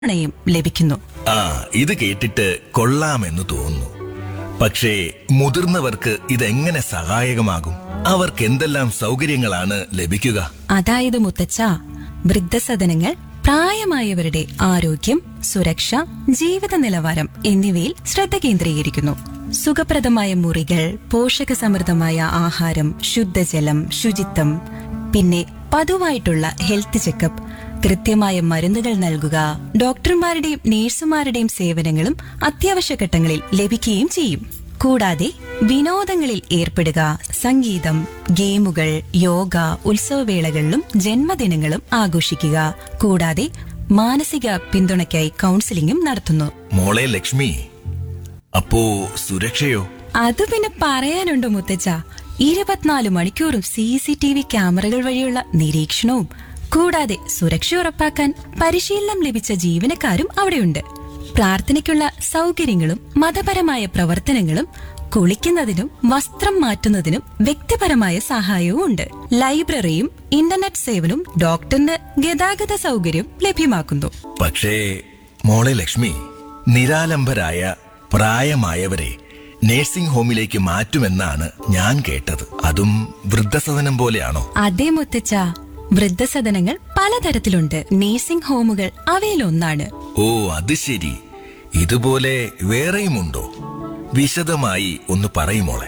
ണയും ലഭിക്കുന്നു ആ ഇത് കേട്ടിട്ട് കൊള്ളാമെന്ന് തോന്നുന്നു പക്ഷേ മുതിർന്നവർക്ക് ഇതെങ്ങനെ സഹായകമാകും അവർക്ക് എന്തെല്ലാം സൗകര്യങ്ങളാണ് ലഭിക്കുക അതായത് മുത്തച്ഛ വൃദ്ധസദനങ്ങൾ പ്രായമായവരുടെ ആരോഗ്യം സുരക്ഷ ജീവിത നിലവാരം എന്നിവയിൽ ശ്രദ്ധ കേന്ദ്രീകരിക്കുന്നു സുഖപ്രദമായ മുറികൾ പോഷകസമൃദ്ധമായ ആഹാരം ശുദ്ധജലം ശുചിത്വം പിന്നെ പതിവായിട്ടുള്ള ഹെൽത്ത് ചെക്കപ്പ് കൃത്യമായ മരുന്നുകൾ നൽകുക ഡോക്ടർമാരുടെയും നേഴ്സുമാരുടെയും സേവനങ്ങളും അത്യാവശ്യ ഘട്ടങ്ങളിൽ ലഭിക്കുകയും ചെയ്യും കൂടാതെ വിനോദങ്ങളിൽ ഏർപ്പെടുക സംഗീതം ഗെയിമുകൾ യോഗ ഉത്സവവേളകളിലും ജന്മദിനങ്ങളും ആഘോഷിക്കുക കൂടാതെ മാനസിക പിന്തുണയ്ക്കായി കൗൺസിലിംഗും നടത്തുന്നു മോളെ ലക്ഷ്മി അപ്പോ സുരക്ഷയോ അത് പിന്നെ പറയാനുണ്ടോ മുത്തച്ഛ ഇരുപത്തിനാല് മണിക്കൂറും സി സി ടി വി ക്യാമറകൾ വഴിയുള്ള നിരീക്ഷണവും കൂടാതെ സുരക്ഷ ഉറപ്പാക്കാൻ പരിശീലനം ലഭിച്ച ജീവനക്കാരും അവിടെയുണ്ട് പ്രാർത്ഥനയ്ക്കുള്ള സൗകര്യങ്ങളും മതപരമായ പ്രവർത്തനങ്ങളും കുളിക്കുന്നതിനും വസ്ത്രം മാറ്റുന്നതിനും വ്യക്തിപരമായ സഹായവും ഉണ്ട് ലൈബ്രറിയും ഇന്റർനെറ്റ് സേവനവും ഡോക്ടറിന് ഗതാഗത സൗകര്യം ലഭ്യമാക്കുന്നു പക്ഷേ മോളെ ലക്ഷ്മി നിരാലംബരായ പ്രായമായവരെ നേഴ്സിംഗ് ഹോമിലേക്ക് മാറ്റുമെന്നാണ് ഞാൻ കേട്ടത് അതും വൃദ്ധസദനം പോലെയാണോ അതേ മുത്തച്ഛ വൃദ്ധസദനങ്ങൾ പലതരത്തിലുണ്ട് നേഴ്സിംഗ് ഹോമുകൾ അവയിലൊന്നാണ് ഓ അത് ശരി ഇതുപോലെ വേറെയുമുണ്ടോ വിശദമായി ഒന്ന് പറയുമോളെ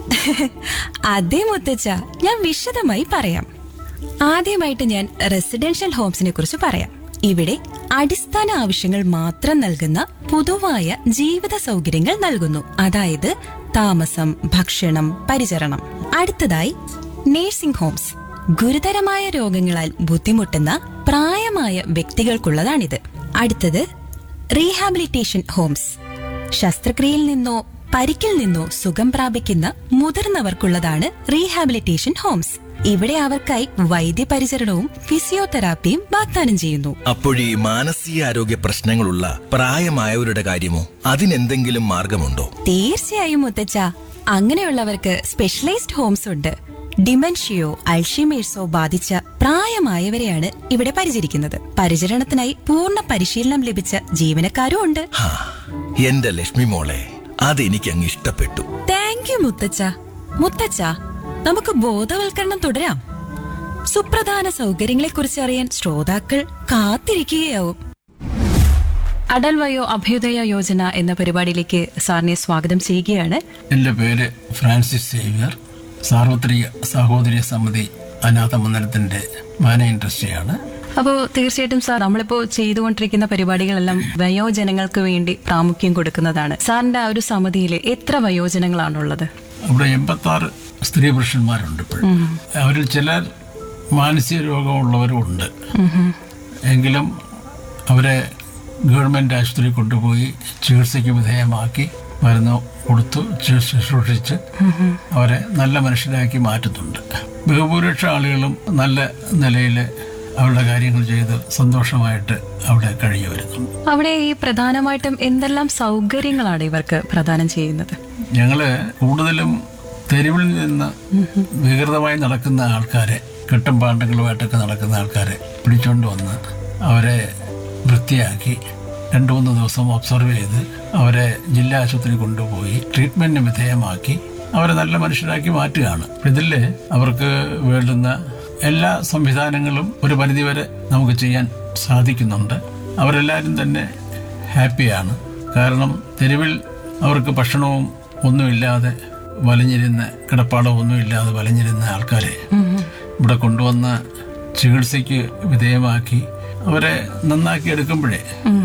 അതേ മുത്തച്ഛ ഞാൻ വിശദമായി പറയാം ആദ്യമായിട്ട് ഞാൻ റെസിഡൻഷ്യൽ ഹോംസിനെ കുറിച്ച് പറയാം ഇവിടെ അടിസ്ഥാന ആവശ്യങ്ങൾ മാത്രം നൽകുന്ന പൊതുവായ ജീവിത സൗകര്യങ്ങൾ നൽകുന്നു അതായത് താമസം ഭക്ഷണം പരിചരണം അടുത്തതായി നേഴ്സിംഗ് ഹോംസ് ഗുരുതരമായ രോഗങ്ങളാൽ ബുദ്ധിമുട്ടുന്ന പ്രായമായ വ്യക്തികൾക്കുള്ളതാണിത് അടുത്തത് റീഹാബിലിറ്റേഷൻ ഹോംസ് ശസ്ത്രക്രിയയിൽ നിന്നോ പരിക്കിൽ നിന്നോ സുഖം പ്രാപിക്കുന്ന മുതിർന്നവർക്കുള്ളതാണ് റീഹാബിലിറ്റേഷൻ ഹോംസ് ഇവിടെ അവർക്കായി വൈദ്യപരിചരണവും ഫിസിയോതെറാപ്പിയും വാഗ്ദാനം ചെയ്യുന്നു അപ്പോഴീ മാനസികാരോഗ്യ പ്രശ്നങ്ങളുള്ള പ്രായമായവരുടെ കാര്യമോ അതിനെന്തെങ്കിലും മാർഗമുണ്ടോ തീർച്ചയായും മുത്തച്ഛ അങ്ങനെയുള്ളവർക്ക് സ്പെഷ്യലൈസ്ഡ് ഹോംസ് ഉണ്ട് ഡിമെൻഷ്യയോ അൾഷിമേഴ്സോ ബാധിച്ച പ്രായമായവരെയാണ് ഇവിടെ പരിചരിക്കുന്നത് പരിചരണത്തിനായി പൂർണ്ണ പരിശീലനം ലഭിച്ച ജീവനക്കാരും ഉണ്ട് ഹാ എന്റെ ലക്ഷ്മി മോളെ അതെനിക്കങ്ങ് ഇഷ്ടപ്പെട്ടു താങ്ക് യു മുത്തച്ഛ മുത്തച്ഛ നമുക്ക് ബോധവൽക്കരണം തുടരാം സുപ്രധാന സൗകര്യങ്ങളെക്കുറിച്ച് അറിയാൻ ശ്രോതാക്കൾ കാത്തിരിക്കുകയാവും അടൽ വയോ അഭ്യുദയ യോജന എന്ന പരിപാടിയിലേക്ക് സാറിനെ സ്വാഗതം ചെയ്യുകയാണ് എൻ്റെ പേര് ഫ്രാൻസിസ് സേവ്യർ സാർവത്രിക സഹോദരി സമിതി അനാഥ മന്ദിരത്തിൻ്റെ മാനേജിംഗ് ട്രസ്റ്റിയാണ് അപ്പോൾ തീർച്ചയായിട്ടും സാർ നമ്മളിപ്പോൾ ചെയ്തുകൊണ്ടിരിക്കുന്ന പരിപാടികളെല്ലാം വയോജനങ്ങൾക്ക് വേണ്ടി പ്രാമുഖ്യം കൊടുക്കുന്നതാണ് സാറിന്റെ ആ ഒരു സമിതിയിൽ എത്ര വയോജനങ്ങളാണുള്ളത് അവിടെ എൺപത്താറ് സ്ത്രീ പുരുഷന്മാരുണ്ട് ഇപ്പോഴും അവരിൽ ചിലർ മാനസിക രോഗമുള്ളവരും ഉണ്ട് എങ്കിലും അവരെ ഗവൺമെൻറ് ആശുപത്രി കൊണ്ടുപോയി ചികിത്സയ്ക്ക് വിധേയമാക്കി മരുന്ന് കൊടുത്തു ചി- ശുശ്രൂഷിച്ച് അവരെ നല്ല മനുഷ്യരാക്കി മാറ്റുന്നുണ്ട് ബഹുഭൂരിപക്ഷ ആളുകളും നല്ല നിലയിൽ അവരുടെ കാര്യങ്ങൾ ചെയ്ത് സന്തോഷമായിട്ട് അവിടെ കഴിഞ്ഞു വരുന്നുണ്ട് അവിടെ ഈ പ്രധാനമായിട്ടും എന്തെല്ലാം സൗകര്യങ്ങളാണ് ഇവർക്ക് പ്രദാനം ചെയ്യുന്നത് ഞങ്ങള് കൂടുതലും തെരുവിൽ നിന്ന് വികൃതമായി നടക്കുന്ന ആൾക്കാരെ കെട്ടും പാണ്ടങ്ങളുമായിട്ടൊക്കെ നടക്കുന്ന ആൾക്കാരെ പിടിച്ചുകൊണ്ട് വന്ന് അവരെ വൃത്തിയാക്കി രണ്ടു മൂന്ന് ദിവസം ഒബ്സർവ് ചെയ്ത് അവരെ ജില്ലാ ആശുപത്രി കൊണ്ടുപോയി ട്രീറ്റ്മെന്റിന് വിധേയമാക്കി അവരെ നല്ല മനുഷ്യരാക്കി മാറ്റുകയാണ് ഇതിൽ അവർക്ക് വേണ്ടുന്ന എല്ലാ സംവിധാനങ്ങളും ഒരു പരിധിവരെ നമുക്ക് ചെയ്യാൻ സാധിക്കുന്നുണ്ട് അവരെല്ലാവരും തന്നെ ഹാപ്പിയാണ് കാരണം തെരുവിൽ അവർക്ക് ഭക്ഷണവും ഒന്നുമില്ലാതെ വലഞ്ഞിരുന്ന കിടപ്പാടം ഒന്നുമില്ലാതെ വലഞ്ഞിരുന്ന ആൾക്കാരെ ഇവിടെ കൊണ്ടുവന്ന് ചികിത്സയ്ക്ക് വിധേയമാക്കി അവരെ നന്നാക്കി എടുക്കുമ്പോഴേ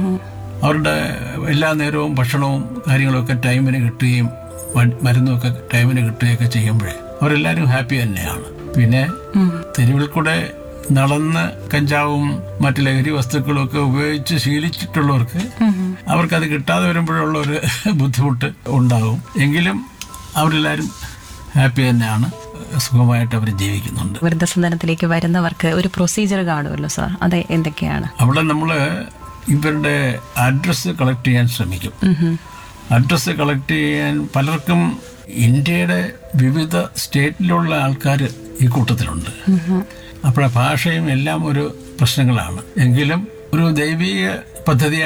അവരുടെ എല്ലാ നേരവും ഭക്ഷണവും കാര്യങ്ങളൊക്കെ ടൈമിന് കിട്ടുകയും മ- മരുന്നുമൊക്കെ ടൈമിന് കിട്ടുകയൊക്കെ ചെയ്യുമ്പോഴേ അവരെല്ലാവരും ഹാപ്പി തന്നെയാണ് പിന്നെ തെരുവിൽ കൂടെ നടന്ന് കഞ്ചാവും മറ്റു ലഹരി വസ്തുക്കളും ഒക്കെ ഉപയോഗിച്ച് ശീലിച്ചിട്ടുള്ളവർക്ക് അവർക്കത് കിട്ടാതെ വരുമ്പോഴുള്ള ഒരു ബുദ്ധിമുട്ട് ഉണ്ടാകും എങ്കിലും അവരെല്ലാവരും ഹാപ്പി തന്നെയാണ് സുഖമായിട്ട് അവർ ജീവിക്കുന്നുണ്ട് വൃദ്ധസദനത്തിലേക്ക് വരുന്നവർക്ക് ഒരു പ്രൊസീജിയർ കാണുമല്ലോ സാർ അത് എന്തൊക്കെയാണ് അവിടെ നമ്മൾ ഇവരുടെ അഡ്രസ്സ് കളക്ട് ചെയ്യാൻ ശ്രമിക്കും അഡ്രസ്സ് കളക്ട് ചെയ്യാൻ പലർക്കും ഇന്ത്യയുടെ വിവിധ സ്റ്റേറ്റിലുള്ള ആൾക്കാർ ഈ കൂട്ടത്തിലുണ്ട് അപ്പോഴെ ഭാഷയും എല്ലാം ഒരു പ്രശ്നങ്ങളാണ് എങ്കിലും ഒരു ദൈവീക പദ്ധതി